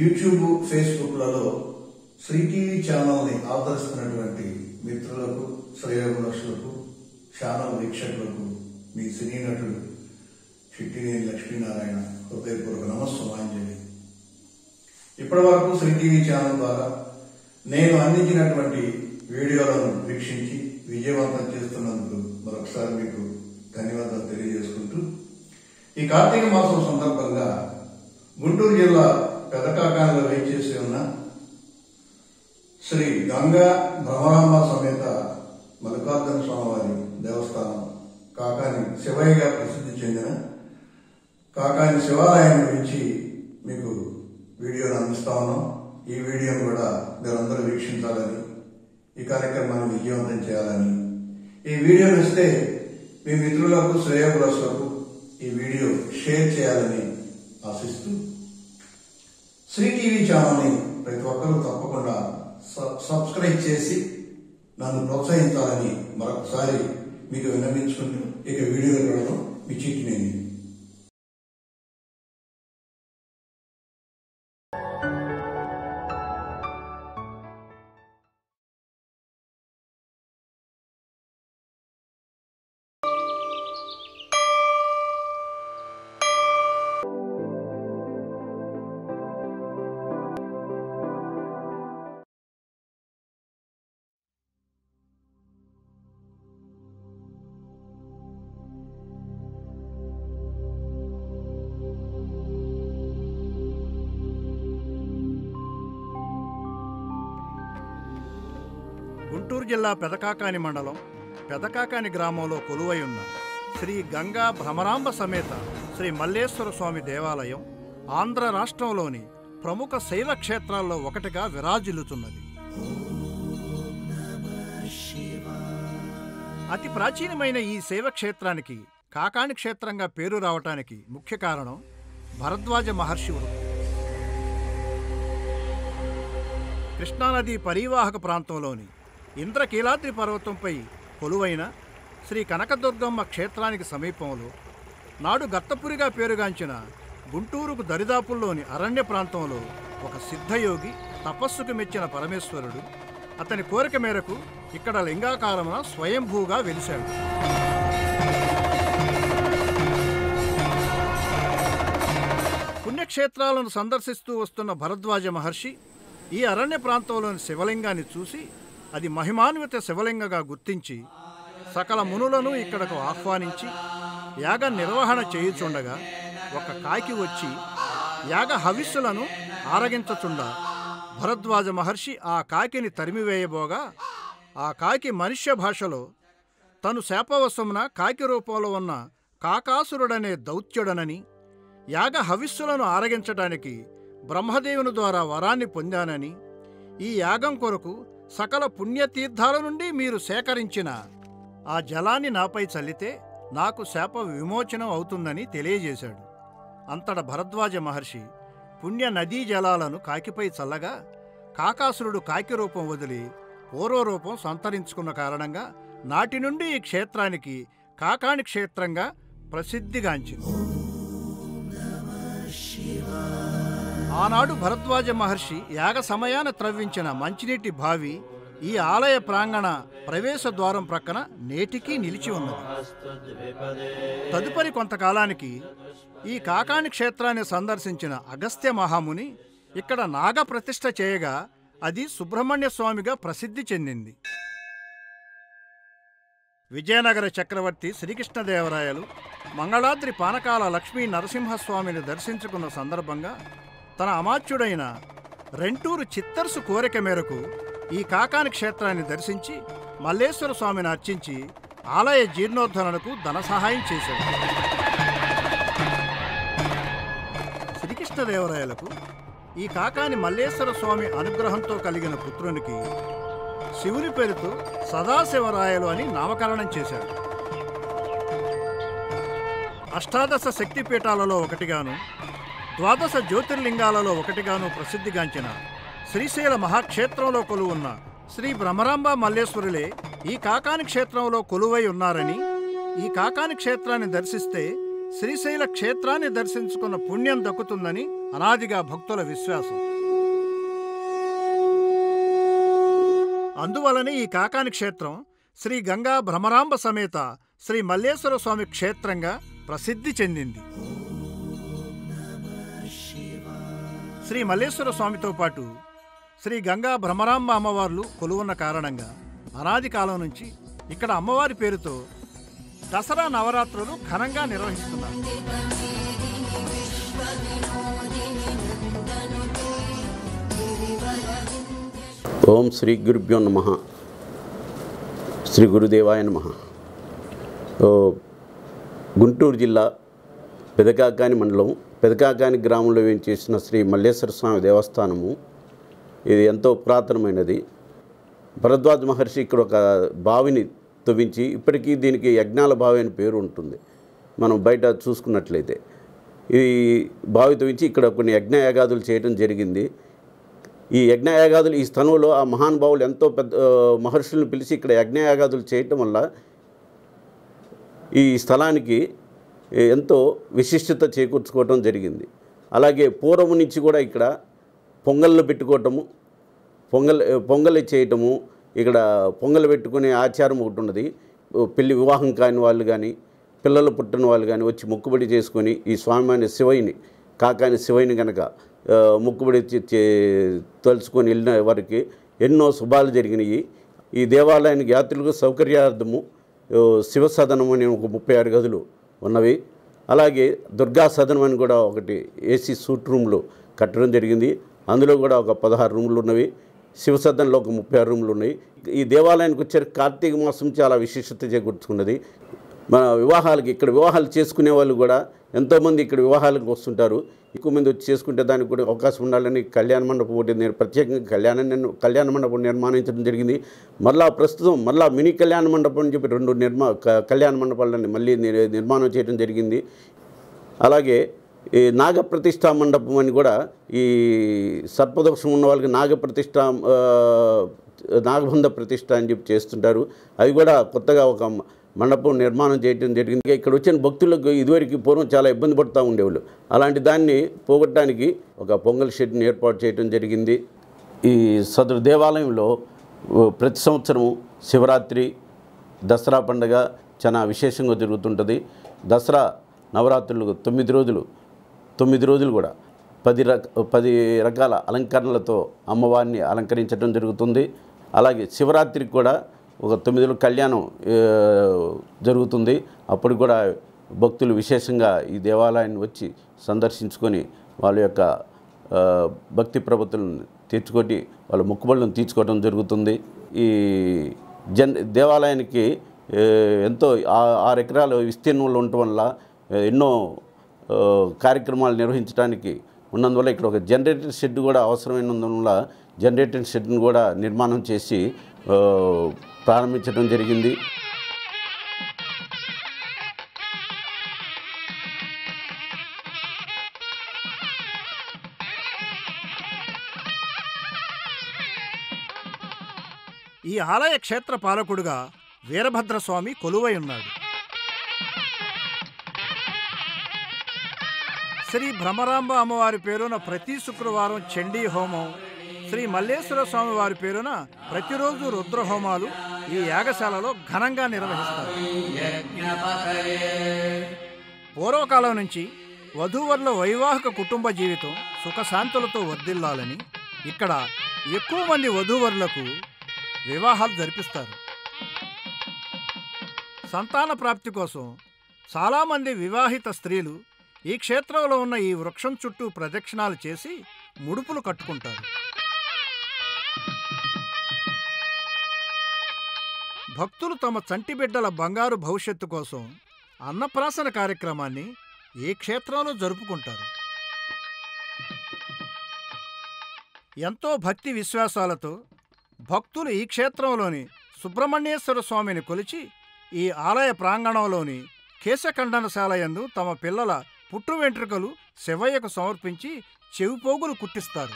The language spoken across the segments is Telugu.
యూట్యూబ్ ఫేస్బుక్లలో శ్రీ టీవీ ఛానల్ని ఆదరిస్తున్నటువంటి మిత్రులకు శ్రేయోభిలాషులకు ఛానల్ వీక్షకులకు మీ సినీ నటుడు చిట్టినేని లక్ష్మీనారాయణ హృదయపూర్వక నమస్సుమాంజలి ఇప్పటి వరకు శ్రీ టీవీ ఛానల్ ద్వారా నేను అందించినటువంటి వీడియోలను వీక్షించి విజయవంతం చేస్తున్నందుకు మరొకసారి మీకు ధన్యవాదాలు తెలియజేసుకుంటూ ఈ కార్తీక మాసం సందర్భంగా గుంటూరు జిల్లా పెదకాకానిలో వేయించేసి ఉన్న శ్రీ గంగా భ్రమరాంబ సమేత మల్లికార్జున స్వామివారి దేవస్థానం కాకాని శివయ్యగా ప్రసిద్ధి చెందిన కాకాని శివాలయం గురించి మీకు వీడియోను అందిస్తా ఉన్నాం ఈ వీడియోను కూడా మీరందరూ వీక్షించాలని ఈ కార్యక్రమాన్ని విజయవంతం చేయాలని ఈ వీడియో ఇస్తే మీ మిత్రులకు శ్రేయోగులకు ఈ వీడియో షేర్ చేయాలని ఆశిస్తూ శ్రీ టీవీ ఛానల్ని ప్రతి ఒక్కరూ తప్పకుండా సబ్- సబ్స్క్రైబ్ చేసి నన్ను ప్రోత్సహించాలని మరొకసారి మీకు విన్నవించుకుంటూ ఇక వీడియోలో వెళ్ళడం మీ చిట్టినేని గుంటూరు జిల్లా పెదకాకాని మండలం పెదకాకాని గ్రామంలో కొలువై ఉన్న శ్రీ గంగా భ్రమరాంబ సమేత శ్రీ మల్లేశ్వర స్వామి దేవాలయం ఆంధ్ర రాష్ట్రంలోని ప్రముఖ శైవ క్షేత్రాల్లో ఒకటిగా విరాజిల్లుతున్నది అతి ప్రాచీనమైన ఈ శైవ క్షేత్రానికి కాకాని క్షేత్రంగా పేరు రావటానికి ముఖ్య కారణం భరద్వాజ మహర్షి వృత్తి కృష్ణానది పరీవాహక ప్రాంతంలోని ఇంద్రకీలాద్రి పర్వతంపై కొలువైన శ్రీ కనకదుర్గమ్మ క్షేత్రానికి సమీపంలో నాడు గత్తపురిగా పేరుగాంచిన గుంటూరుకు దరిదాపుల్లోని అరణ్య ప్రాంతంలో ఒక సిద్ధయోగి తపస్సుకు మెచ్చిన పరమేశ్వరుడు అతని కోరిక మేరకు ఇక్కడ లింగాకారమున స్వయంభూగా వెలిశాడు పుణ్యక్షేత్రాలను సందర్శిస్తూ వస్తున్న భరద్వాజ మహర్షి ఈ అరణ్య ప్రాంతంలోని శివలింగాన్ని చూసి అది మహిమాన్విత శివలింగగా గుర్తించి సకల మునులను ఇక్కడకు ఆహ్వానించి యాగ నిర్వహణ చేయుచుండగా ఒక కాకి వచ్చి యాగ హవిస్సులను ఆరగించచుండా భరద్వాజ మహర్షి ఆ కాకిని తరిమివేయబోగా ఆ కాకి మనుష్య భాషలో తను శాపవశమున కాకి రూపంలో ఉన్న కాకాసురుడనే దౌత్యుడనని యాగ హవిస్సులను ఆరగించడానికి బ్రహ్మదేవుని ద్వారా వరాన్ని పొందానని ఈ యాగం కొరకు సకల పుణ్యతీర్థాల నుండి మీరు సేకరించిన ఆ జలాన్ని నాపై చల్లితే నాకు శాప విమోచనం అవుతుందని తెలియజేశాడు అంతట భరద్వాజ మహర్షి పుణ్య నదీ జలాలను కాకిపై చల్లగా కాకాసురుడు కాకి రూపం వదిలి పూర్వరూపం సంతరించుకున్న కారణంగా నాటి నుండి ఈ క్షేత్రానికి కాకాని క్షేత్రంగా ప్రసిద్ధిగాంచింది ఆనాడు భరద్వాజ మహర్షి యాగ సమయాన త్రవ్వించిన మంచినీటి బావి ఈ ఆలయ ప్రాంగణ ప్రవేశ ద్వారం ప్రక్కన నేటికీ నిలిచి ఉన్నది తదుపరి కొంతకాలానికి ఈ కాకాని క్షేత్రాన్ని సందర్శించిన అగస్త్య మహాముని ఇక్కడ నాగ ప్రతిష్ఠ చేయగా అది సుబ్రహ్మణ్య స్వామిగా ప్రసిద్ధి చెందింది విజయనగర చక్రవర్తి శ్రీకృష్ణదేవరాయలు మంగళాద్రి పానకాల లక్ష్మీ నరసింహస్వామిని దర్శించుకున్న సందర్భంగా తన అమాత్యుడైన రెంటూరు చిత్తర్సు కోరిక మేరకు ఈ కాకాని క్షేత్రాన్ని దర్శించి మల్లేశ్వర స్వామిని అర్చించి ఆలయ జీర్ణోద్ధరణకు ధన సహాయం చేశాడు శ్రీకృష్ణదేవరాయలకు ఈ కాకాని మల్లేశ్వర స్వామి అనుగ్రహంతో కలిగిన పుత్రునికి శివుని పేరుతో సదాశివరాయలు అని నామకరణం చేశాడు అష్టాదశ శక్తిపీఠాలలో ఒకటిగాను ద్వాదశ జ్యోతిర్లింగాలలో ఒకటిగాను ప్రసిద్ధిగాంచిన శ్రీశైల మహాక్షేత్రంలో కొలువున్న శ్రీ భ్రమరాంబ మల్లేశ్వరులే ఈ కాకాని క్షేత్రంలో కొలువై ఉన్నారని ఈ కాకాని క్షేత్రాన్ని దర్శిస్తే శ్రీశైల క్షేత్రాన్ని దర్శించుకున్న పుణ్యం దక్కుతుందని అనాదిగా భక్తుల విశ్వాసం అందువలనే ఈ కాకాని క్షేత్రం శ్రీ గంగా భ్రమరాంబ సమేత శ్రీ మల్లేశ్వర స్వామి క్షేత్రంగా ప్రసిద్ధి చెందింది శ్రీ మల్లేశ్వర స్వామితో పాటు శ్రీ గంగా భ్రమరాంబ అమ్మవార్లు కొలువున్న కారణంగా అనాది కాలం నుంచి ఇక్కడ అమ్మవారి పేరుతో దసరా నవరాత్రులు ఘనంగా నిర్వహిస్తున్నారు ఓం శ్రీ గురుభ్యో నమ శ్రీ గురుదేవాయ నమ గుంటూరు జిల్లా పెదకాకాని మండలం పెదకాకాని గ్రామంలో వేయించేసిన శ్రీ మల్లేశ్వర స్వామి దేవస్థానము ఇది ఎంతో పురాతనమైనది భరద్వాజ మహర్షి ఇక్కడ ఒక బావిని తవ్వించి ఇప్పటికీ దీనికి యజ్ఞాల బావి అని పేరు ఉంటుంది మనం బయట చూసుకున్నట్లయితే ఈ బావి తవ్వించి ఇక్కడ కొన్ని యజ్ఞయాగాదులు చేయడం జరిగింది ఈ యజ్ఞయాగాదులు ఈ స్థలంలో ఆ మహానుభావులు ఎంతో పెద్ద ఆ, మహర్షులను పిలిచి ఇక్కడ యజ్ఞయాగాదులు చేయటం వల్ల ఈ స్థలానికి ఎంతో విశిష్టత చేకూర్చుకోవటం జరిగింది అలాగే పూర్వం నుంచి కూడా ఇక్కడ పొంగళ్ళు పెట్టుకోవటము పొంగల్ పొంగల్ చేయటము ఇక్కడ పొంగల్ పెట్టుకునే ఆచారం ఒకటి ఉన్నది పెళ్లి వివాహం కాని వాళ్ళు కానీ పిల్లలు పుట్టిన వాళ్ళు కానీ వచ్చి మొక్కుబడి చేసుకొని ఈ స్వామి శివయ్యని కాకాని శివయ్యని కనుక ఆ, మొక్కుబడి చే- చే- తలుచుకొని వెళ్ళిన వారికి ఎన్నో శుభాలు జరిగినాయి ఈ దేవాలయానికి యాత్రికులకు సౌకర్యార్థము ఓ, శివ సదనం అని ఒక ముప్పై ఆరు గదులు ఉన్నవి అలాగే దుర్గా సదనం అని కూడా ఒకటి ఏసీ సూట్ రూమ్లు కట్టడం జరిగింది అందులో కూడా ఒక పదహారు రూములు ఉన్నవి శివసదనంలో ఒక ముప్పై ఆరు రూములు ఉన్నాయి ఈ దేవాలయానికి వచ్చే కార్తీక మాసం చాలా విశిష్టత చేకూర్చుకున్నది మన వివాహాలకి ఇక్కడ వివాహాలు చేసుకునే వాళ్ళు కూడా ఎంతోమంది ఇక్కడ వివాహాలకు వస్తుంటారు ఎక్కువ మంది వచ్చి చేసుకుంటే దానికి కూడా అవకాశం ఉండాలని కళ్యాణ మండపం ఒకటి నేను ప్రత్యేకంగా కళ్యాణ నిర్- కళ్యాణ మండపం నిర్మాణించడం జరిగింది మళ్ళా ప్రస్తుతం మళ్ళా మినీ కళ్యాణ మండపం అని చెప్పి రెండు నిర్మా క- కళ్యాణ మండపాలను మళ్ళీ నిర్- నిర్మాణం చేయడం జరిగింది అలాగే ఈ నాగప్రతిష్ఠ మండపం అని కూడా ఈ సర్పదోషం ఉన్న వాళ్ళకి నాగప్రతిష్ఠ ఆ, నాగబంధ ప్రతిష్ఠ అని చెప్పి చేస్తుంటారు అది కూడా కొత్తగా ఒక మండపం నిర్మాణం చేయడం జరిగింది ఇక్కడ వచ్చిన భక్తులకు ఇదివరకు పూర్వం చాలా ఇబ్బంది పడుతూ ఉండేవాళ్ళు అలాంటి దాన్ని పోగొట్టడానికి ఒక పొంగల్ షెడ్ని ఏర్పాటు చేయడం జరిగింది ఈ సదరు దేవాలయంలో ఓ, ప్రతి సంవత్సరము శివరాత్రి దసరా పండుగ చాలా విశేషంగా జరుగుతుంటుంది దసరా నవరాత్రులు తొమ్మిది రోజులు తొమ్మిది రోజులు కూడా పది రక పది రకాల అలంకరణలతో అమ్మవారిని అలంకరించడం జరుగుతుంది అలాగే శివరాత్రికి కూడా ఒక తొమ్మిది రోజులు కళ్యాణం ఏ, జరుగుతుంది అప్పుడు కూడా భక్తులు విశేషంగా ఈ దేవాలయాన్ని వచ్చి సందర్శించుకొని వాళ్ళ యొక్క ఆ, భక్తి ప్రవృత్తులను తీర్చుకొని వాళ్ళ మొక్కుబడులను తీర్చుకోవడం జరుగుతుంది ఈ జన్ దేవాలయానికి ఏ, ఎంతో ఆ- ఆరు ఎకరాల విస్తీర్ణంలో ఉండటం వల్ల ఏ, ఎన్నో ఆ, కార్యక్రమాలు నిర్వహించడానికి ఉన్నందువల్ల ఇక్కడ ఒక జనరేటర్ షెడ్ కూడా అవసరమైనందువల్ల జనరేటర్ షెడ్ను కూడా నిర్మాణం చేసి ఆ, ప్రారంభించడం జరిగింది ఈ ఆలయ క్షేత్ర పాలకుడుగా వీరభద్రస్వామి కొలువై ఉన్నాడు శ్రీ భ్రమరాంబ అమ్మవారి పేరున ప్రతి శుక్రవారం చండీ హోమం శ్రీ మల్లేశ్వర స్వామి వారి పేరున ప్రతిరోజు రుద్ర హోమాలు ఈ యాగశాలలో ఘనంగా నిర్వహిస్తారు పూర్వకాలం నుంచి వధూవరుల వైవాహిక కుటుంబ జీవితం సుఖశాంతులతో వర్ధిల్లాలని ఇక్కడ ఎక్కువ మంది వధూవరులకు వివాహాలు జరిపిస్తారు సంతాన ప్రాప్తి కోసం చాలామంది వివాహిత స్త్రీలు ఈ క్షేత్రంలో ఉన్న ఈ వృక్షం చుట్టూ ప్రదక్షిణాలు చేసి ముడుపులు కట్టుకుంటారు భక్తులు తమ చంటి బిడ్డల బంగారు భవిష్యత్తు కోసం అన్నప్రాసన కార్యక్రమాన్ని ఈ క్షేత్రంలో జరుపుకుంటారు ఎంతో భక్తి విశ్వాసాలతో భక్తులు ఈ క్షేత్రంలోని సుబ్రహ్మణ్యేశ్వర స్వామిని కొలిచి ఈ ఆలయ ప్రాంగణంలోని కేశఖండనశాల యందు తమ పిల్లల పుట్టు వెంట్రుకలు శివయ్యకు సమర్పించి చెవిపోగులు కుట్టిస్తారు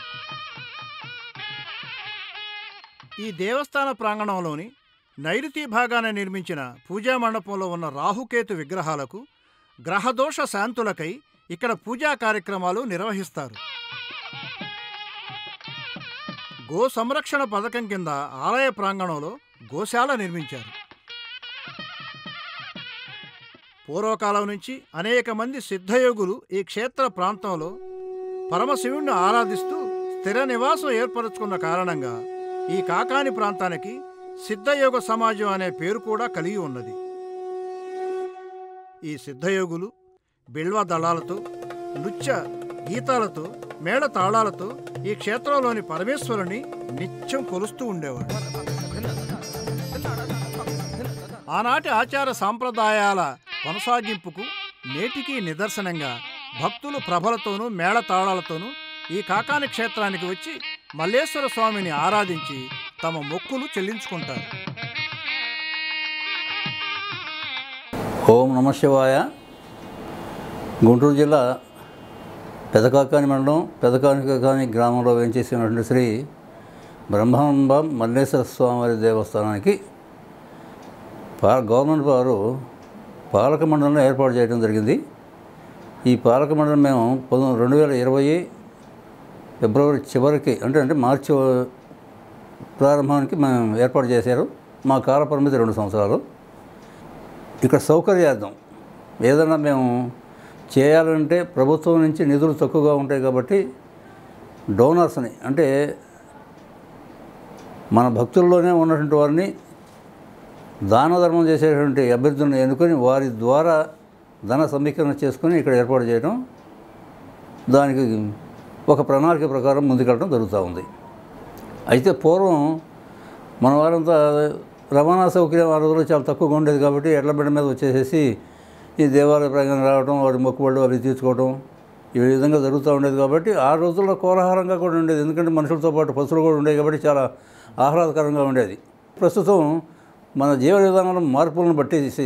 ఈ దేవస్థాన ప్రాంగణంలోని నైరుతి భాగాన నిర్మించిన పూజా మండపంలో ఉన్న రాహుకేతు విగ్రహాలకు గ్రహదోష శాంతులకై ఇక్కడ పూజా కార్యక్రమాలు నిర్వహిస్తారు గో సంరక్షణ పథకం కింద ఆలయ ప్రాంగణంలో గోశాల నిర్మించారు పూర్వకాలం నుంచి అనేక మంది సిద్ధయోగులు ఈ క్షేత్ర ప్రాంతంలో పరమశివుణ్ణి ఆరాధిస్తూ స్థిర నివాసం ఏర్పరచుకున్న కారణంగా ఈ కాకాని ప్రాంతానికి సిద్ధయోగ సమాజం అనే పేరు కూడా కలిగి ఉన్నది ఈ సిద్ధయోగులు బిల్వ దళాలతో నృత్య గీతాలతో మేళ తాళాలతో ఈ క్షేత్రంలోని పరమేశ్వరుని నిత్యం కొలుస్తూ ఉండేవాడు ఆనాటి ఆచార సాంప్రదాయాల కొనసాగింపుకు నేటికి నిదర్శనంగా భక్తులు ప్రభలతోనూ మేళతాళాలతోనూ ఈ కాకాని క్షేత్రానికి వచ్చి మల్లేశ్వర స్వామిని ఆరాధించి తమ మొక్కులు చెల్లించుకుంటారు ఓం నమ శివాయ గుంటూరు జిల్లా పెదకాకాని మండలం పెదకాని గ్రామంలో వేంచేసినటువంటి శ్రీ బ్రహ్మాంబ మల్లేశ్వర స్వామివారి దేవస్థానానికి పా గవర్నమెంట్ వారు పాలక మండలం ఏర్పాటు చేయడం జరిగింది ఈ పాలక మండలం మేము పంతొమ్మిది రెండు వేల ఇరవై ఫిబ్రవరి చివరికి అంటే అంటే మార్చి ప్రారంభానికి మేము ఏర్పాటు చేశారు మా కాల పరిమితి రెండు సంవత్సరాలు ఇక్కడ సౌకర్యార్థం ఏదైనా మేము చేయాలంటే ప్రభుత్వం నుంచి నిధులు తక్కువగా ఉంటాయి కాబట్టి డోనర్స్ని అంటే మన భక్తుల్లోనే ఉన్నటువంటి వారిని దాన ధర్మం చేసేటువంటి అభ్యర్థులను ఎన్నుకొని వారి ద్వారా ధన సమీకరణ చేసుకొని ఇక్కడ ఏర్పాటు చేయడం దానికి ఒక ప్రణాళిక ప్రకారం ముందుకెళ్ళడం జరుగుతూ ఉంది అయితే పూర్వం మన వారంతా రవాణా సౌకర్యం ఆ రోజుల్లో చాలా తక్కువగా ఉండేది కాబట్టి ఎడ్ల బండి మీద వచ్చేసేసి ఈ దేవాలయ ప్రయాణం రావడం వాడి మొక్కుబళ్ళు అవి తీర్చుకోవడం ఈ విధంగా జరుగుతూ ఉండేది కాబట్టి ఆ రోజుల్లో కోలాహలంగా కూడా ఉండేది ఎందుకంటే మనుషులతో పాటు పశువులు కూడా ఉండేవి కాబట్టి చాలా ఆహ్లాదకరంగా ఉండేది ప్రస్తుతం మన జీవన విధానంలో మార్పులను బట్టేసి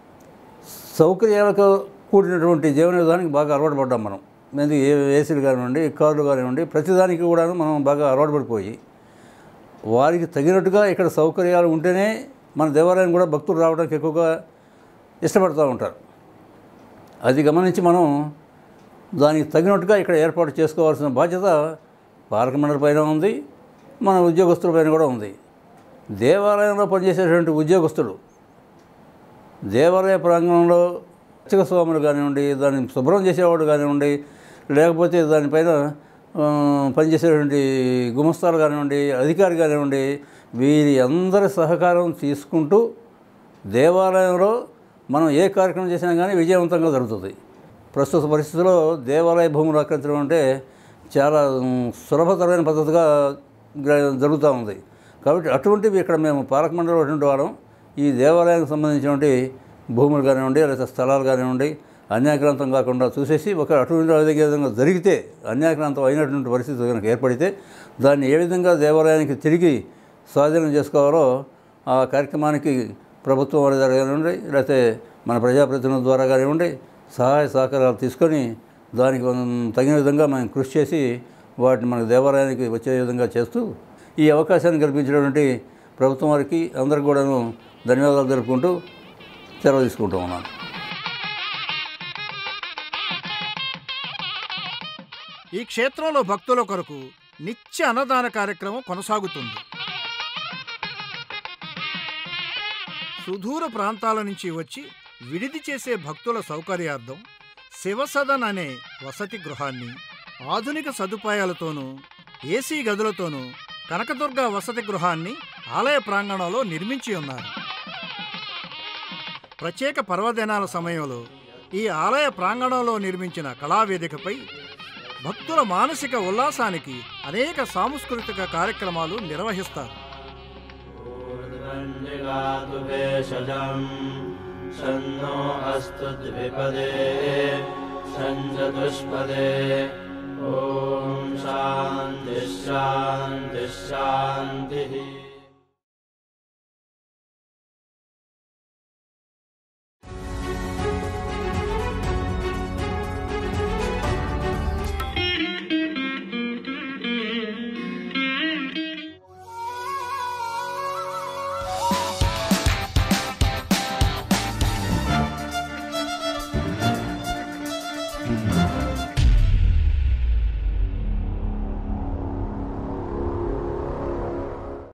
సౌకర్యాలకు కూడినటువంటి జీవన విధానానికి బాగా అలవాటు పడ్డాం మనం ఎందుకు ఏ ఏసీలు కానివ్వండి కార్లు కానివ్వండి ప్రతిదానికి కూడాను మనం బాగా అలవాటు పడిపోయి వారికి తగినట్టుగా ఇక్కడ సౌకర్యాలు ఉంటేనే మన దేవాలయం కూడా భక్తులు రావడానికి ఎక్కువగా ఇష్టపడుతూ ఉంటారు అది గమనించి మనం దానికి తగినట్టుగా ఇక్కడ ఏర్పాటు చేసుకోవాల్సిన బాధ్యత పాలక మండలి పైన ఉంది మన ఉద్యోగస్తుల పైన కూడా ఉంది దేవాలయంలో పనిచేసేటువంటి ఉద్యోగస్తులు దేవాలయ ప్రాంగణంలో అర్చక స్వాములు కానివ్వండి దాన్ని శుభ్రం చేసేవాడు కానివ్వండి లేకపోతే దానిపైన ఆ, పనిచేసేటువంటి గుమస్తాలు కానివ్వండి అధికారి కానివ్వండి వీరి అందరి సహకారం తీసుకుంటూ దేవాలయంలో మనం ఏ కార్యక్రమం చేసినా కానీ విజయవంతంగా జరుగుతుంది ప్రస్తుత పరిస్థితుల్లో దేవాలయ భూములు ఆక్రమించడం అంటే చాలా ఉమ్, సులభతరమైన పద్ధతిగా గ్ర- జరుగుతూ ఉంది కాబట్టి అటువంటివి ఇక్కడ మేము పాలక మండలి అటువంటి వాళ్ళం ఈ దేవాలయానికి సంబంధించినటువంటి భూములు కానివ్వండి లేదా స్థలాలు కానివ్వండి అన్యాక్రాంతం కాకుండా చూసేసి ఒక అటువంటి అదే విధంగా జరిగితే అన్యాక్రాంతం అయినటువంటి పరిస్థితి కనుక ఏర్పడితే దాన్ని ఏ విధంగా దేవాలయానికి తిరిగి స్వాధీనం చేసుకోవాలో ఆ కార్యక్రమానికి ప్రభుత్వం వారి ద్వారా కానివ్వండి లేకపోతే మన ప్రజాప్రతినిధుల ద్వారా కానివ్వండి సహాయ సహకారాలు తీసుకొని దానికి మనం తగిన విధంగా మనం కృషి చేసి వాటిని మన దేవాలయానికి వచ్చే విధంగా చేస్తూ ఈ అవకాశాన్ని కల్పించినటువంటి ప్రభుత్వం వారికి అందరికి కూడాను ధన్యవాదాలు తెలుపుకుంటూ సెలవు తీసుకుంటూ ఉన్నాను ఈ క్షేత్రంలో భక్తుల కొరకు నిత్య అన్నదాన కార్యక్రమం కొనసాగుతుంది సుదూర ప్రాంతాల నుంచి వచ్చి విడిది చేసే భక్తుల సౌకర్యార్థం శివసదన్ అనే వసతి గృహాన్ని ఆధునిక సదుపాయాలతోనూ ఏసీ గదులతోనూ కనకదుర్గ వసతి గృహాన్ని ఆలయ ప్రాంగణంలో నిర్మించి ఉన్నారు ప్రత్యేక పర్వదినాల సమయంలో ఈ ఆలయ ప్రాంగణంలో నిర్మించిన కళావేదికపై భక్తుల మానసిక ఉల్లాసానికి అనేక సాంస్కృతిక కార్యక్రమాలు నిర్వహిస్తారు ूर्ध्वञ्जिगातु भेषजम् शन्नो अस्तु द्विपदे सञ्चतुष्पदे ॐ शान्तिः शान्तिः शान्तिः